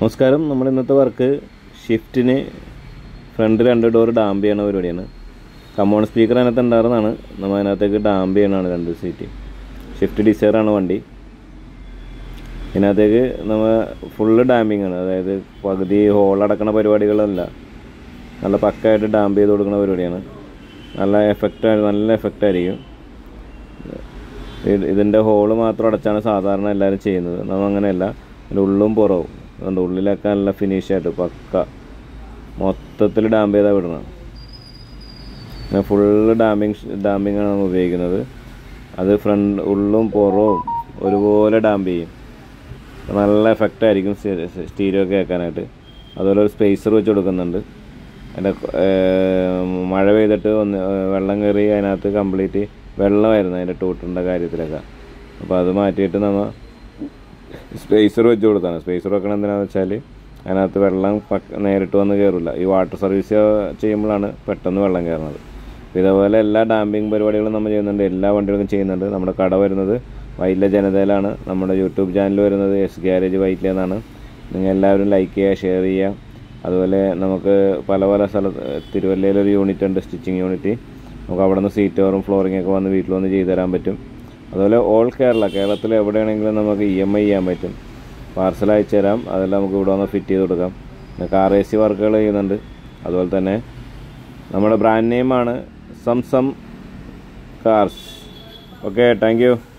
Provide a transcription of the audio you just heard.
നമസ്കാരം നമ്മൾ ഇന്നത്തെ വർക്ക് ഷിഫ്റ്റിന് ഫ്രണ്ട് രണ്ട് ഡോർ ഡാമ്പ് ചെയ്യണ പരിപാടിയാണ് കമോൺ സ്പീക്കർ അതിനകത്ത് ഉണ്ടായിരുന്നതാണ് നമ്മൾ അതിനകത്തേക്ക് ഡാമ്പ് ചെയ്യണതാണ് രണ്ട് സീറ്റ് ഷിഫ്റ്റ് ഡിസൈറാണ് വണ്ടി ഇതിനകത്തേക്ക് നമ്മൾ ഫുള്ള് ഡാമ്പിങ് ആണ് അതായത് പകുതി ഹോളടക്കണ പരിപാടികളല്ല നല്ല പക്കായിട്ട് ഡാമ്പ് ചെയ്ത് കൊടുക്കുന്ന പരിപാടിയാണ് നല്ല എഫക്റ്റ് നല്ല എഫക്റ്റ് ആയിരിക്കും ഇത് ഇതിൻ്റെ ഹോള് മാത്രം അടച്ചാണ് സാധാരണ എല്ലാവരും ചെയ്യുന്നത് നമ്മൾ അങ്ങനെയല്ല ഇതിൻ്റെ ഉള്ളും പുറവും അതുകൊണ്ട് ഉള്ളിലൊക്കെ നല്ല ഫിനിഷ് ആയിട്ട് പക്ക മൊത്തത്തിൽ ഡാമ്പ് ചെയ്താൽ വിടണം അങ്ങനെ ഫുള്ള് ഡാമ്പിങ് ഡാമ്പിങ് ആണ് നമ്മൾ ഉപയോഗിക്കുന്നത് അത് ഫ്രണ്ട് ഉള്ളും പുറവും ഒരുപോലെ ഡാമ്പ് ചെയ്യും നല്ല എഫക്റ്റ് ആയിരിക്കും സ്റ്റീരിയോ കേൾക്കാനായിട്ട് അതുപോലെ ഒരു സ്പേസർ വെച്ച് കൊടുക്കുന്നുണ്ട് അതിൻ്റെ മഴ പെയ്തിട്ട് ഒന്ന് വെള്ളം കയറി അതിനകത്ത് കംപ്ലീറ്റ് വെള്ളമായിരുന്നു അതിൻ്റെ ടൂട്ടിൻ്റെ കാര്യത്തിലൊക്കെ അപ്പോൾ അത് മാറ്റിയിട്ട് നമ്മൾ സ്പേസർ വെച്ച് കൊടുത്താണ് സ്പേസർ വെക്കണം എന്തിനാണെന്ന് വെച്ചാൽ അതിനകത്ത് വെള്ളം പക്ക നേരിട്ട് വന്ന് കയറില്ല ഈ വാട്ടർ സർവീസ് ചെയ്യുമ്പോഴാണ് പെട്ടെന്ന് വെള്ളം കയറുന്നത് അപ്പോൾ ഇതേപോലെ എല്ലാ ഡാമ്പിങ് പരിപാടികളും നമ്മൾ ചെയ്യുന്നുണ്ട് എല്ലാ വണ്ടികൾക്കും ചെയ്യുന്നുണ്ട് നമ്മുടെ കട വരുന്നത് വൈറ്റിലെ ജനതയിലാണ് നമ്മുടെ യൂട്യൂബ് ചാനൽ വരുന്നത് എസ് ഗ്യാരേജ് വൈറ്റിലെ എന്നാണ് നിങ്ങൾ എല്ലാവരും ലൈക്ക് ചെയ്യുക ഷെയർ ചെയ്യുക അതുപോലെ നമുക്ക് പല പല സ്ഥലത്ത് തിരുവല്ലയിലൊരു യൂണിറ്റ് ഉണ്ട് സ്റ്റിച്ചിങ് യൂണിറ്റ് നമുക്ക് അവിടെ നിന്ന് സീറ്റ് കവറും ഫ്ലോറിംഗ് ഒക്കെ വന്ന് വീട്ടിൽ വന്ന് ചെയ്തു തരാൻ പറ്റും അതുപോലെ ഓൾ കേരള കേരളത്തിൽ എവിടെയാണെങ്കിലും നമുക്ക് ഇ എം ഐ ചെയ്യാൻ പറ്റും പാർസൽ അയച്ചു തരാം അതെല്ലാം നമുക്ക് ഇവിടെ വന്ന് ഫിറ്റ് ചെയ്ത് കൊടുക്കാം പിന്നെ കാർ എ സി വർക്കുകൾ ചെയ്യുന്നുണ്ട് അതുപോലെ തന്നെ നമ്മുടെ ബ്രാൻഡ് നെയിമാണ് Zamzam cars okay thank U